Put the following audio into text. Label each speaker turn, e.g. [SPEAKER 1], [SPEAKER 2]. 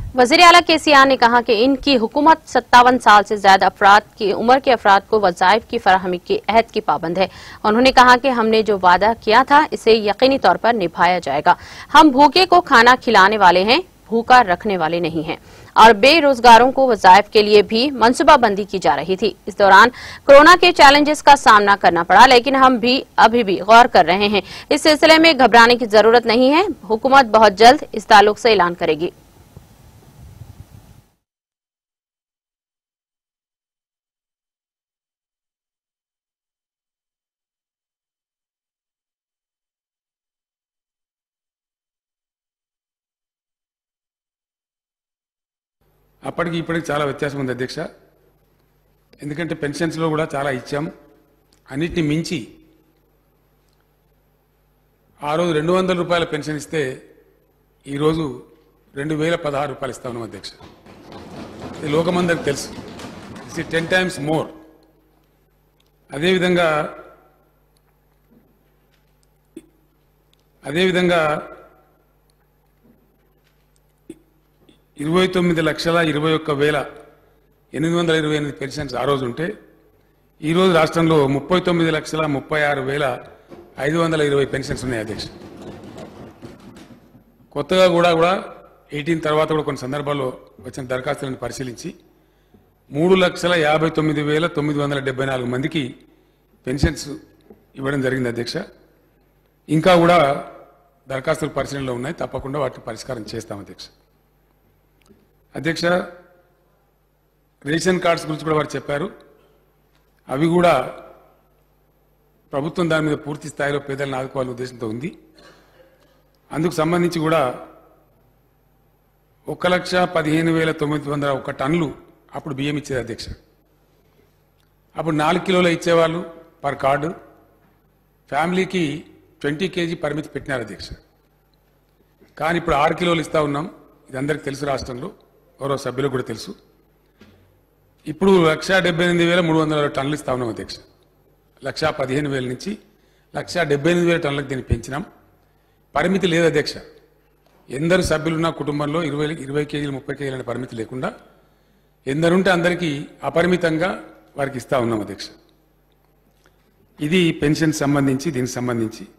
[SPEAKER 1] वजीर अला के सी ने कहा कि इनकी हुकूमत सत्तावन साल से ज्यादा अफराद की उम्र के अफराद को वजायफ की फराहमी के अहद की पाबंद है उन्होंने कहा कि हमने जो वादा किया था इसे यकीनी तौर पर निभाया जाएगा हम भूखे को खाना खिलाने वाले हैं भूखा रखने वाले नहीं हैं और बेरोजगारों को वजायफ के लिए भी मनसूबाबंदी की जा रही थी इस दौरान कोरोना के चैलेंजेस का सामना करना पड़ा लेकिन हम भी अभी भी गौर कर रहे हैं इस सिलसिले में घबराने की जरूरत नहीं है हुकूमत बहुत जल्द इस ताल्लुक से ऐलान करेगी
[SPEAKER 2] అప్పటికి ఇప్పటికి చాలా వ్యత్యాసం ఉంది అధ్యక్ష ఎందుకంటే పెన్షన్స్లో కూడా చాలా ఇచ్చాం అన్నిటిని మించి ఆ రోజు రెండు వందల రూపాయల పెన్షన్ ఇస్తే ఈరోజు రెండు వేల పదహారు రూపాయలు ఇస్తా ఉన్నాం అధ్యక్ష ఇది లోకమందరికి తెలుసు ఇట్స్ టెన్ టైమ్స్ మోర్ అదేవిధంగా అదేవిధంగా ఇరవై తొమ్మిది లక్షల ఇరవై ఒక్క వేల ఎనిమిది వందల ఇరవై ఎనిమిది పెన్షన్స్ ఆ రోజు ఉంటే ఈ రోజు రాష్ట్రంలో ముప్పై తొమ్మిది లక్షల ముప్పై ఆరు వేల ఐదు వందల ఇరవై పెన్షన్స్ ఉన్నాయి అధ్యక్ష కొత్తగా కూడా కూడా ఎయిటీన్ తర్వాత కూడా కొన్ని సందర్భాల్లో వచ్చిన దరఖాస్తులను పరిశీలించి మూడు లక్షల యాభై తొమ్మిది వేల తొమ్మిది వందల డెబ్బై నాలుగు మందికి పెన్షన్స్ ఇవ్వడం జరిగింది అధ్యక్ష ఇంకా కూడా దరఖాస్తులు పరిశీలనలో ఉన్నాయి తప్పకుండా వాటిని పరిష్కారం చేస్తాం అధ్యక్ష అధ్యక్ష రేషన్ కార్డ్స్ గురించి కూడా వారు చెప్పారు అవి కూడా ప్రభుత్వం దాని మీద పూర్తి స్థాయిలో పేదలను ఆదుకోవాలనే ఉద్దేశంతో ఉంది అందుకు సంబంధించి కూడా ఒక లక్ష పదిహేను వేల తొమ్మిది వందల ఒక టన్నులు అప్పుడు బియ్యం ఇచ్చేది అధ్యక్ష అప్పుడు నాలుగు కిలోలు ఇచ్చేవాళ్ళు పర్ కార్డు ఫ్యామిలీకి ట్వంటీ కేజీ పరిమితి పెట్టినారు అధ్యక్ష కానీ ఇప్పుడు ఆరు కిలోలు ఇస్తా ఉన్నాం ఇది అందరికి తెలుసు రాష్ట్రంలో గౌరవ సభ్యులకు కూడా తెలుసు ఇప్పుడు లక్ష డెబ్బై ఎనిమిది వేల మూడు వందల టన్నులు ఇస్తా ఉన్నాం అధ్యక్ష లక్ష పదిహేను వేల నుంచి లక్ష డెబ్బై ఎనిమిది వేల టన్నులకు దీన్ని పెంచినాం పరిమితి లేదు అధ్యక్ష ఎందరు సభ్యులున్న కుటుంబంలో ఇరవై ఇరవై కేజీలు ముప్పై కేజీలు అనే పరిమితి లేకుండా ఎందరుంటే అందరికీ అపరిమితంగా వారికి ఇస్తా ఉన్నాం అధ్యక్ష ఇది పెన్షన్ సంబంధించి దీనికి సంబంధించి